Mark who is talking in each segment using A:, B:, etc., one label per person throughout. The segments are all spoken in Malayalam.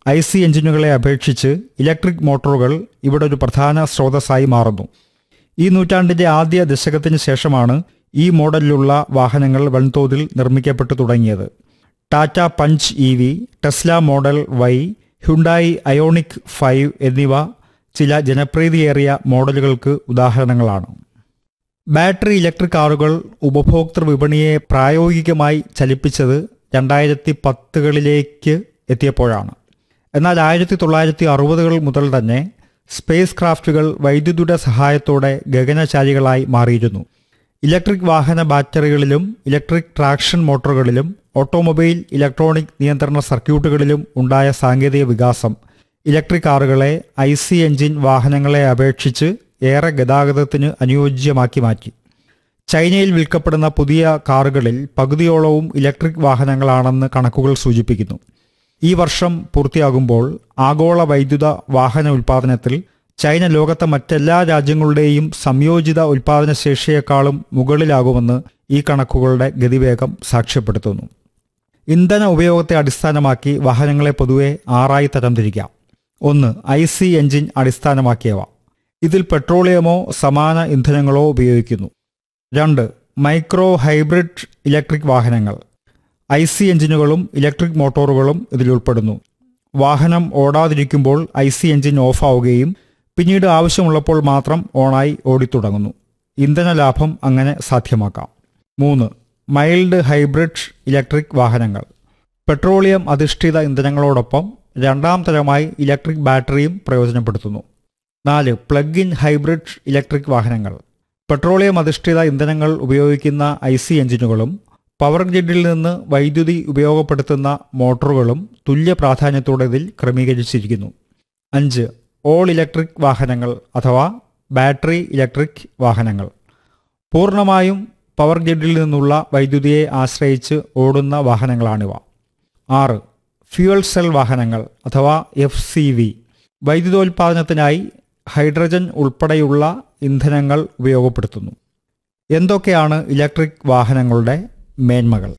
A: ഐ സി എഞ്ചിനുകളെ അപേക്ഷിച്ച് ഇലക്ട്രിക് മോട്ടോറുകൾ ഇവിടെ ഒരു പ്രധാന സ്രോതസ്സായി മാറുന്നു ഈ നൂറ്റാണ്ടിന്റെ ആദ്യ ദശകത്തിന് ശേഷമാണ് ഈ മോഡലിലുള്ള വാഹനങ്ങൾ വൻതോതിൽ നിർമ്മിക്കപ്പെട്ടു തുടങ്ങിയത് Tata Punch E V Tesla model Y Hyundai Ioniq five എന്നിവ ചില ജനപ്രീതിയേറിയ മോഡലുകൾക്ക് ഉദാഹരണങ്ങളാണ് ബാറ്ററി ഇലക്ട്രിക് കാറുകൾ ഉപഭോക്തൃ വിപണിയെ പ്രായോഗികമായി ചലിപ്പിച്ചത് രണ്ടായിരത്തി പത്തുകളിലേക്ക് എത്തിയപ്പോഴാണ് എന്നാൽ ആയിരത്തി തൊള്ളായിരത്തി അറുപതുകൾ മുതൽ തന്നെ സ്പേസ് ക്രാഫ്റ്റുകൾ വൈദ്യുതിയുടെ സഹായത്തോടെ ഗഗനചാരികളായി മാറിയിരുന്നു ഇലക്ട്രിക് വാഹന ബാറ്ററികളിലും ഇലക്ട്രിക് ട്രാക്ഷൻ മോട്ടോറുകളിലും ഓട്ടോമൊബൈൽ ഇലക്ട്രോണിക് നിയന്ത്രണ സർക്യൂട്ടുകളിലും ഉണ്ടായ സാങ്കേതിക വികാസം ഇലക്ട്രിക് കാറുകളെ ഐ സി എഞ്ചിൻ വാഹനങ്ങളെ അപേക്ഷിച്ച് ഏറെ ഗതാഗതത്തിന് അനുയോജ്യമാക്കി മാറ്റി ചൈനയിൽ വിൽക്കപ്പെടുന്ന പുതിയ കാറുകളിൽ പകുതിയോളവും ഇലക്ട്രിക് വാഹനങ്ങളാണെന്ന് കണക്കുകൾ സൂചിപ്പിക്കുന്നു ഈ വർഷം പൂർത്തിയാകുമ്പോൾ ആഗോള വൈദ്യുത വാഹന ഉൽപ്പാദനത്തിൽ ചൈന ലോകത്തെ മറ്റെല്ലാ രാജ്യങ്ങളുടെയും സംയോജിത ഉൽപ്പാദന ശേഷിയേക്കാളും മുകളിലാകുമെന്ന് ഈ കണക്കുകളുടെ ഗതിവേഗം സാക്ഷ്യപ്പെടുത്തുന്നു ഇന്ധന ഉപയോഗത്തെ അടിസ്ഥാനമാക്കി വാഹനങ്ങളെ പൊതുവെ ആറായി തരംതിരിക്കാം ഒന്ന് ഐ സി എഞ്ചിൻ അടിസ്ഥാനമാക്കിയവ ഇതിൽ പെട്രോളിയമോ സമാന ഇന്ധനങ്ങളോ ഉപയോഗിക്കുന്നു രണ്ട് മൈക്രോ ഹൈബ്രിഡ് ഇലക്ട്രിക് വാഹനങ്ങൾ ഐ സി എഞ്ചിനുകളും ഇലക്ട്രിക് മോട്ടോറുകളും ഇതിൽ ഉൾപ്പെടുന്നു വാഹനം ഓടാതിരിക്കുമ്പോൾ ഐ സി എഞ്ചിൻ ഓഫാവുകയും പിന്നീട് ആവശ്യമുള്ളപ്പോൾ മാത്രം ഓണായി ഓടിത്തുടങ്ങുന്നു ഇന്ധന ലാഭം അങ്ങനെ സാധ്യമാക്കാം മൂന്ന് മൈൽഡ് ഹൈബ്രിഡ് ഇലക്ട്രിക് വാഹനങ്ങൾ പെട്രോളിയം അധിഷ്ഠിത ഇന്ധനങ്ങളോടൊപ്പം രണ്ടാം തരമായി ഇലക്ട്രിക് ബാറ്ററിയും പ്രയോജനപ്പെടുത്തുന്നു നാല് പ്ലഗ് ഇൻ ഹൈബ്രിഡ് ഇലക്ട്രിക് വാഹനങ്ങൾ പെട്രോളിയം അധിഷ്ഠിത ഇന്ധനങ്ങൾ ഉപയോഗിക്കുന്ന ഐ സി എഞ്ചിനുകളും പവർ ഗ്രിഡിൽ നിന്ന് വൈദ്യുതി ഉപയോഗപ്പെടുത്തുന്ന മോട്ടോറുകളും തുല്യ പ്രാധാന്യത്തോടെ ഇതിൽ ക്രമീകരിച്ചിരിക്കുന്നു അഞ്ച് ഓൾ ഇലക്ട്രിക് വാഹനങ്ങൾ അഥവാ ബാറ്ററി ഇലക്ട്രിക് വാഹനങ്ങൾ പൂർണ്ണമായും പവർ ഗ്രിഡിൽ നിന്നുള്ള വൈദ്യുതിയെ ആശ്രയിച്ച് ഓടുന്ന വാഹനങ്ങളാണിവ ആറ് ഫ്യൂവൽ സെൽ വാഹനങ്ങൾ അഥവാ എഫ് സി വി വൈദ്യുതോൽപാദനത്തിനായി ഹൈഡ്രജൻ ഉൾപ്പെടെയുള്ള ഇന്ധനങ്ങൾ ഉപയോഗപ്പെടുത്തുന്നു എന്തൊക്കെയാണ് ഇലക്ട്രിക് വാഹനങ്ങളുടെ മേന്മകൾ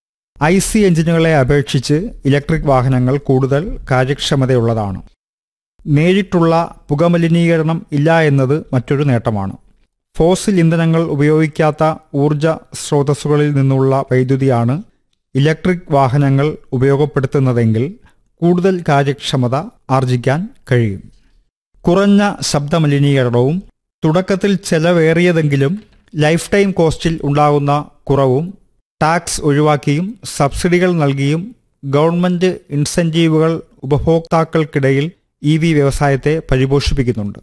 A: ഐ സി എഞ്ചിനുകളെ അപേക്ഷിച്ച് ഇലക്ട്രിക് വാഹനങ്ങൾ കൂടുതൽ കാര്യക്ഷമതയുള്ളതാണ് നേരിട്ടുള്ള പുകമലിനീകരണം ഇല്ല എന്നത് മറ്റൊരു നേട്ടമാണ് ഫോസിൽ ഇന്ധനങ്ങൾ ഉപയോഗിക്കാത്ത ഊർജ സ്രോതസ്സുകളിൽ നിന്നുള്ള വൈദ്യുതിയാണ് ഇലക്ട്രിക് വാഹനങ്ങൾ ഉപയോഗപ്പെടുത്തുന്നതെങ്കിൽ കൂടുതൽ കാര്യക്ഷമത ആർജിക്കാൻ കഴിയും കുറഞ്ഞ ശബ്ദമലിനീകരണവും തുടക്കത്തിൽ ചെലവേറിയതെങ്കിലും ലൈഫ് ടൈം കോസ്റ്റിൽ ഉണ്ടാകുന്ന കുറവും ടാക്സ് ഒഴിവാക്കിയും സബ്സിഡികൾ നൽകിയും ഗവൺമെന്റ് ഇൻസെന്റീവുകൾ ഉപഭോക്താക്കൾക്കിടയിൽ ഇ വി വ്യവസായത്തെ പരിപോഷിപ്പിക്കുന്നുണ്ട്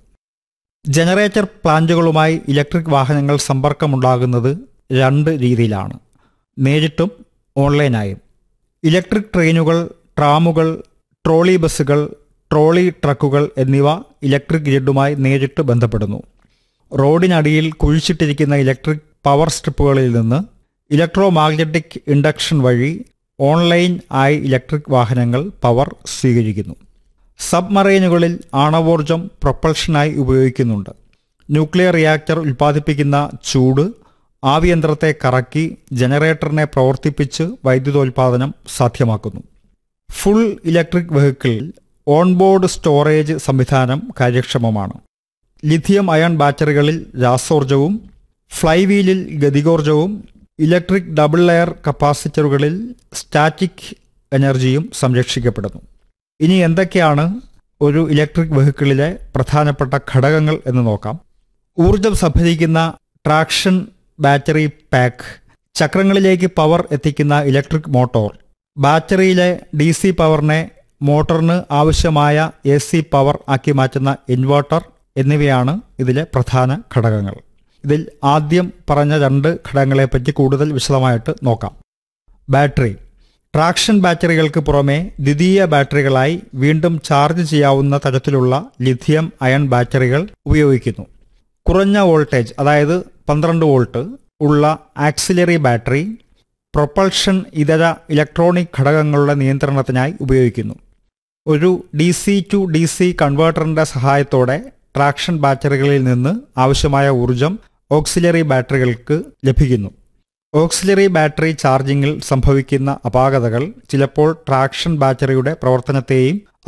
A: ജനറേറ്റർ പ്ലാന്റുകളുമായി ഇലക്ട്രിക് വാഹനങ്ങൾ സമ്പർക്കമുണ്ടാകുന്നത് രണ്ട് രീതിയിലാണ് നേരിട്ടും ഓൺലൈനായും ഇലക്ട്രിക് ട്രെയിനുകൾ ട്രാമുകൾ ട്രോളി ബസ്സുകൾ ട്രോളി ട്രക്കുകൾ എന്നിവ ഇലക്ട്രിക് ഗ്രിഡുമായി നേരിട്ട് ബന്ധപ്പെടുന്നു റോഡിനടിയിൽ കുഴിച്ചിട്ടിരിക്കുന്ന ഇലക്ട്രിക് പവർ സ്ട്രിപ്പുകളിൽ നിന്ന് ഇലക്ട്രോ മാഗ്നറ്റിക് ഇൻഡക്ഷൻ വഴി ഓൺലൈൻ ആയി ഇലക്ട്രിക് വാഹനങ്ങൾ പവർ സ്വീകരിക്കുന്നു സബ്മറൈനുകളിൽ ആണവോർജം പ്രൊപ്പൽഷനായി ഉപയോഗിക്കുന്നുണ്ട് ന്യൂക്ലിയർ റിയാക്ടർ ഉൽപ്പാദിപ്പിക്കുന്ന ചൂട് ആവിയന്ത്രത്തെ കറക്കി ജനറേറ്ററിനെ പ്രവർത്തിപ്പിച്ച് വൈദ്യുതോൽപാദനം സാധ്യമാക്കുന്നു ഫുൾ ഇലക്ട്രിക് വെഹിക്കിളിൽ ഓൺബോർഡ് സ്റ്റോറേജ് സംവിധാനം കാര്യക്ഷമമാണ് ലിഥിയം അയൺ ബാറ്ററികളിൽ രാസോർജവും ഫ്ലൈവീലിൽ ഗതികോർജവും ഇലക്ട്രിക് ഡബിൾ ലെയർ കപ്പാസിറ്ററുകളിൽ സ്റ്റാറ്റിക് എനർജിയും സംരക്ഷിക്കപ്പെടുന്നു ഇനി എന്തൊക്കെയാണ് ഒരു ഇലക്ട്രിക് വെഹിക്കിളിലെ പ്രധാനപ്പെട്ട ഘടകങ്ങൾ എന്ന് നോക്കാം ഊർജം സംഭരിക്കുന്ന ട്രാക്ഷൻ ബാറ്ററി പാക്ക് ചക്രങ്ങളിലേക്ക് പവർ എത്തിക്കുന്ന ഇലക്ട്രിക് മോട്ടോർ ബാറ്ററിയിലെ ഡി സി പവറിനെ മോട്ടറിന് ആവശ്യമായ എ സി പവർ ആക്കി മാറ്റുന്ന ഇൻവെർട്ടർ എന്നിവയാണ് ഇതിലെ പ്രധാന ഘടകങ്ങൾ ഇതിൽ ആദ്യം പറഞ്ഞ രണ്ട് ഘടകങ്ങളെപ്പറ്റി കൂടുതൽ വിശദമായിട്ട് നോക്കാം ബാറ്ററി ട്രാക്ഷൻ ബാറ്ററികൾക്ക് പുറമെ ദ്വിതീയ ബാറ്ററികളായി വീണ്ടും ചാർജ് ചെയ്യാവുന്ന തരത്തിലുള്ള ലിഥിയം അയൺ ബാറ്ററികൾ ഉപയോഗിക്കുന്നു കുറഞ്ഞ വോൾട്ടേജ് അതായത് പന്ത്രണ്ട് വോൾട്ട് ഉള്ള ആക്സിലറി ബാറ്ററി പ്രൊപ്പൾഷൻ ഇതര ഇലക്ട്രോണിക് ഘടകങ്ങളുടെ നിയന്ത്രണത്തിനായി ഉപയോഗിക്കുന്നു ഒരു D C to D C കൺവേർട്ടറിന്റെ സഹായത്തോടെ ട്രാക്ഷൻ ബാറ്ററികളിൽ നിന്ന് ആവശ്യമായ ഊർജം ഓക്സിലറി ബാറ്ററികൾക്ക് ലഭിക്കുന്നു ഓക്സിലറി ബാറ്ററി ചാർജിങ്ങിൽ സംഭവിക്കുന്ന അപാകതകൾ ചിലപ്പോൾ ട്രാക്ഷൻ ബാറ്ററിയുടെ പ്രവർത്തനത്തെയും